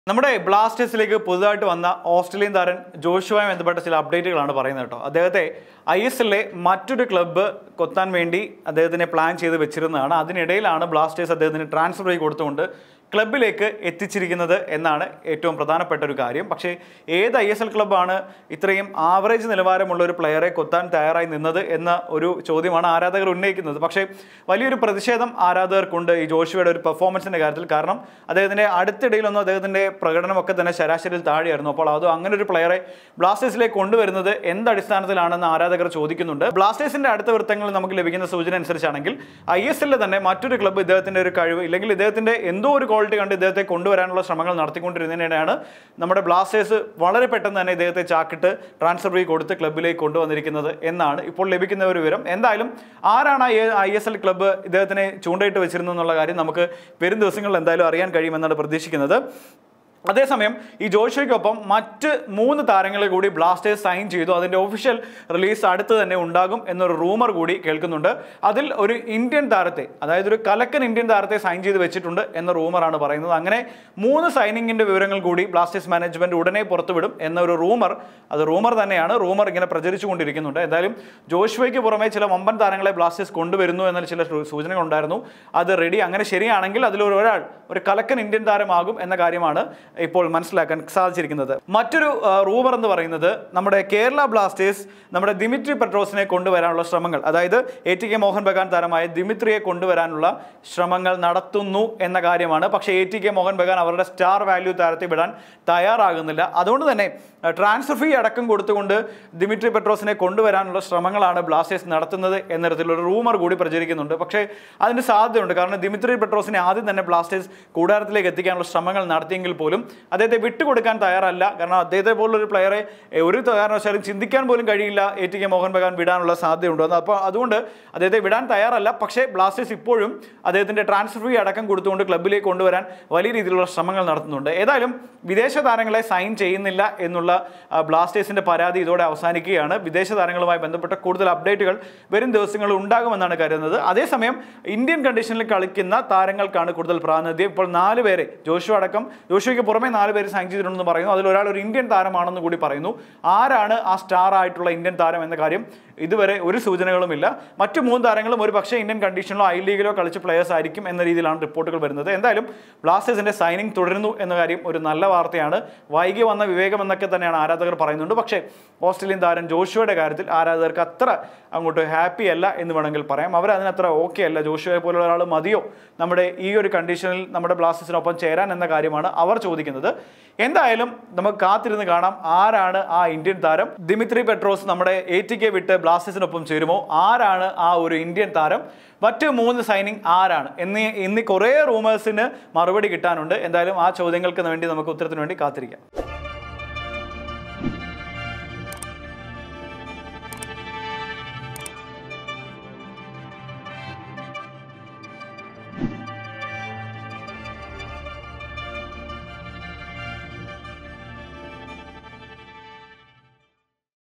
നമ്മുടെ ബ്ലാസ്റ്റേഴ്സിലേക്ക് പുതുതായിട്ട് വന്ന ഓസ്ട്രേലിയൻ താരൻ ജോഷുവായി ബന്ധപ്പെട്ട ചില അപ്ഡേറ്റുകളാണ് പറയുന്നത് കേട്ടോ അദ്ദേഹത്തെ ഐ എസ് എല്ലിലെ മറ്റൊരു ക്ലബ്ബ് കൊത്താൻ വേണ്ടി അദ്ദേഹത്തിനെ പ്ലാൻ ചെയ്ത് വെച്ചിരുന്നതാണ് അതിനിടയിലാണ് ബ്ലാസ്റ്റേഴ്സ് അദ്ദേഹത്തിന് ട്രാൻസ്ഫർ ചെയ്ത് കൊടുത്തുകൊണ്ട് ക്ലബിലേക്ക് എത്തിച്ചിരിക്കുന്നത് എന്നാണ് ഏറ്റവും പ്രധാനപ്പെട്ട ഒരു കാര്യം പക്ഷേ ഏത് ഐ എസ് എൽ ക്ലബ്ബാണ് ഇത്രയും ആവറേജ് നിലവാരമുള്ള ഒരു പ്ലെയറെ കൊത്താൻ തയ്യാറായി നിന്നത് എന്ന ഒരു ചോദ്യമാണ് ആരാധകർ ഉന്നയിക്കുന്നത് പക്ഷേ വലിയൊരു പ്രതിഷേധം ആരാധകർക്കുണ്ട് ഈ ജോഷുവയുടെ ഒരു പെർഫോമൻസിൻ്റെ കാര്യത്തിൽ കാരണം അദ്ദേഹത്തിൻ്റെ അടുത്തിടയിലൊന്നും അദ്ദേഹത്തിൻ്റെ പ്രകടനമൊക്കെ തന്നെ ശരാശരിയിൽ താഴെയായിരുന്നു അപ്പോൾ അത് അങ്ങനെ ഒരു പ്ലെയറെ ബ്ലാസ്റ്റേഴ്സിലേക്ക് കൊണ്ടുവരുന്നത് എന്ത് അടിസ്ഥാനത്തിലാണെന്ന് ആരാധകർ ചോദിക്കുന്നുണ്ട് ബ്ലാസ്റ്റേഴ്സിൻ്റെ അടുത്ത വൃത്തങ്ങളിൽ നമുക്ക് ലഭിക്കുന്ന സൂചന അനുസരിച്ചാണെങ്കിൽ ഐ എസ് എല്ലിൽ തന്നെ മറ്റൊരു ക്ലബ്ബ് ഇദ്ദേഹത്തിൻ്റെ ഒരു കഴിവ് ഇല്ലെങ്കിൽ ഇദ്ദേഹത്തിൻ്റെ എന്തോ ഒരു ക്വാളിറ്റി കണ്ട് ഇദ്ദേഹത്തെ കൊണ്ടുവരാനുള്ള ശ്രമങ്ങൾ നടത്തിക്കൊണ്ടിരുന്നതിനിടെയാണ് നമ്മുടെ ബ്ലാസ്റ്റേഴ്സ് വളരെ പെട്ടെന്ന് തന്നെ ഇദ്ദേഹത്തെ ചാക്കിട്ട് ട്രാൻസ്ഫർ ഫീ കൊടുത്ത് ക്ലബ്ബിലേക്ക് കൊണ്ടുവന്നിരിക്കുന്നത് എന്നാണ് ഇപ്പോൾ ലഭിക്കുന്ന ഒരു വിവരം എന്തായാലും ആരാണ് ഐ എസ് എൽ ക്ലബ്ബ് ഇദ്ദേഹത്തിനെ ചൂണ്ടയിട്ട് വെച്ചിരുന്നത് എന്നുള്ള കാര്യം നമുക്ക് വരും ദിവസങ്ങളിൽ എന്തായാലും അറിയാൻ കഴിയുമെന്നാണ് പ്രതീക്ഷിക്കുന്നത് അതേസമയം ഈ ജോഷയ്ക്കൊപ്പം മറ്റ് മൂന്ന് താരങ്ങളെ കൂടി ബ്ലാസ്റ്റേഴ്സ് സൈൻ ചെയ്തു അതിൻ്റെ ഒഫീഷ്യൽ റിലീസ് അടുത്ത് തന്നെ ഉണ്ടാകും എന്നൊരു റൂമർ കൂടി കേൾക്കുന്നുണ്ട് അതിൽ ഒരു ഇന്ത്യൻ താരത്തെ അതായത് ഒരു കലക്കൻ ഇന്ത്യൻ താരത്തെ സൈൻ ചെയ്ത് വെച്ചിട്ടുണ്ട് എന്ന റൂമറാണ് പറയുന്നത് അങ്ങനെ മൂന്ന് സൈനിങ്ങിൻ്റെ വിവരങ്ങൾ കൂടി ബ്ലാസ്റ്റേഴ്സ് മാനേജ്മെൻറ്റ് ഉടനെ പുറത്തുവിടും എന്നൊരു റൂമർ അത് റൂമർ തന്നെയാണ് റൂമർ ഇങ്ങനെ പ്രചരിച്ചുകൊണ്ടിരിക്കുന്നുണ്ട് എന്തായാലും ജോഷുവയ്ക്ക് പുറമെ ചില വമ്പൻ താരങ്ങളെ ബ്ലാസ്റ്റേഴ്സ് കൊണ്ടുവരുന്നു എന്ന ചില സൂചനകൾ ഉണ്ടായിരുന്നു അത് റെഡി അങ്ങനെ ശരിയാണെങ്കിൽ അതിൽ ഒരാൾ ഒരു കലക്കൻ ഇന്ത്യൻ താരമാകും എന്ന കാര്യമാണ് ഇപ്പോൾ മനസ്സിലാക്കാൻ സാധിച്ചിരിക്കുന്നത് മറ്റൊരു റൂമർ എന്ന് പറയുന്നത് നമ്മുടെ കേരള ബ്ലാസ്റ്റേഴ്സ് നമ്മുടെ ദിമിത്രി പെട്രോസിനെ കൊണ്ടുവരാനുള്ള ശ്രമങ്ങൾ അതായത് A T K Mohun Bagan താരമായ ദിമിത്രിയെ കൊണ്ടുവരാനുള്ള ശ്രമങ്ങൾ നടത്തുന്നു എന്ന കാര്യമാണ് പക്ഷേ A T K Mohun Bagan അവരുടെ സ്റ്റാർ വാല്യൂ താരത്തെ വിടാൻ തയ്യാറാകുന്നില്ല അതുകൊണ്ട് തന്നെ ട്രാൻസ്ഫർ ഫീ അടക്കം കൊടുത്തുകൊണ്ട് ദിമിത്രി പെട്രോസിനെ കൊണ്ടുവരാനുള്ള ശ്രമങ്ങളാണ് ബ്ലാസ്റ്റേഴ്സ് നടത്തുന്നത് എന്ന തരത്തിലൊരു റൂമർ കൂടി പ്രചരിക്കുന്നുണ്ട് പക്ഷേ അതിന് സാധ്യതയുണ്ട് കാരണം ദിമിത്രി പെട്രോസിനെ ആദ്യം തന്നെ ബ്ലാസ്റ്റേഴ്സ് കൂടാരത്തിലേക്ക് എത്തിക്കാനുള്ള ശ്രമങ്ങൾ നടത്തിയെങ്കിൽ പോലും അദ്ദേഹത്തെ വിട്ടുകൊടുക്കാൻ തയ്യാറല്ല കാരണം അദ്ദേഹത്തെ പോലുള്ളൊരു പ്ലെയറെ എ, ഒരു കാരണവശാലും ചിന്തിക്കാൻ പോലും കഴിയില്ല A T K Mohun Bagan വിടാനുള്ള സാധ്യതയുണ്ട് അത് അപ്പോൾ അതുകൊണ്ട് അദ്ദേഹത്തെ വിടാൻ തയ്യാറല്ല പക്ഷേ ബ്ലാസ്റ്റേഴ്സ് ഇപ്പോഴും അദ്ദേഹത്തിൻ്റെ ട്രാൻസ്ഫർ ഫീ അടക്കം കൊടുത്തുകൊണ്ട് ക്ലബ്ബിലേക്ക് കൊണ്ടുവരാൻ വലിയ രീതിയിലുള്ള ശ്രമങ്ങൾ നടത്തുന്നുണ്ട് ഏതായാലും വിദേശ താരങ്ങളെ സൈൻ ചെയ്യുന്നില്ല എന്നുള്ള ആ, ബ്ലാസ്റ്റേഴ്സിന്റെ പരാതി ഇതോടെ അവസാനിക്കുകയാണ് വിദേശ താരങ്ങളുമായി ബന്ധപ്പെട്ട കൂടുതൽ അപ്ഡേറ്റുകൾ വരും ദിവസങ്ങളിൽ ഉണ്ടാകുമെന്നാണ് കരുതുന്നത് അതേസമയം ഇന്ത്യൻ കണ്ടീഷനിൽ കളിക്കുന്ന താരങ്ങൾക്കാണ് കൂടുതൽ പ്രാതിനിധ്യം ഇപ്പോൾ നാല് പേരെ ജോഷു അടക്കം ജോഷുയ്ക്ക് പുറമെ നാല് പേര് സൈൻ ചെയ്തിട്ടുണ്ടെന്ന് പറയുന്നു അതിൽ ഒരാൾ ഒരു ഇന്ത്യൻ താരമാണെന്ന് കൂടി പറയുന്നു ആരാണ് ആ സ്റ്റാർ ആയിട്ടുള്ള ഇന്ത്യൻ താരം എന്ന കാര്യം ഇതുവരെ ഒരു സൂചനകളുമില്ല മറ്റു മൂന്ന് താരങ്ങളും ഒരു പക്ഷേ ഇന്ത്യൻ കണ്ടീഷനിലോ ഐ ലീഗിലോ കളിച്ച പ്ലേയേഴ്സ് ആയിരിക്കും എന്ന രീതിയിലാണ് റിപ്പോർട്ടുകൾ വരുന്നത് എന്തായാലും ബ്ലാസ്റ്റേഴ്സിന്റെ സൈനിങ് തുടരുന്നു എന്ന കാര്യം ഒരു നല്ല വാർത്തയാണ് വൈകി വന്ന വിവേകം എന്നൊക്കെ തന്നെയാണ് ആരാധകർ പറയുന്നുണ്ട് പക്ഷേ ഓസ്ട്രേലിയൻ താരം ജോഷുവയുടെ കാര്യത്തിൽ ആരാധകർക്ക് അത്ര അങ്ങോട്ട് ഹാപ്പി അല്ല എന്ന് വേണമെങ്കിൽ പറയാം അവർ അതിനത്ര ഓക്കെ അല്ല ജോഷുവയെ പോലുള്ള ഒരാൾ മതിയോ നമ്മുടെ ഈ ഒരു കണ്ടീഷനിൽ നമ്മുടെ ബ്ലാസ്റ്റേഴ്സിനൊപ്പം ചേരാൻ എന്ന കാര്യമാണ് അവർ ചോദിക്കുന്നത് എന്തായാലും നമുക്ക് കാത്തിരുന്ന് കാണാം ആരാണ് ആ ഇന്ത്യൻ താരം ദിമിത്രി പെട്രോസ് നമ്മുടെ എ ടി കെ വിട്ട് ബ്ലാസ്റ്റേഴ്സിനൊപ്പം ചേരുമോ ആരാണ് ആ ഒരു ഇന്ത്യൻ താരം മറ്റ് മൂന്ന് സൈനിങ് ആരാണ് എന്നീ ഇന്ന് കുറേ റൂമേഴ്സിന് മറുപടി കിട്ടാനുണ്ട് എന്തായാലും ആ ചോദ്യങ്ങൾക്ക് വേണ്ടി നമുക്ക് ഉത്തരത്തിന് വേണ്ടി കാത്തിരിക്കാം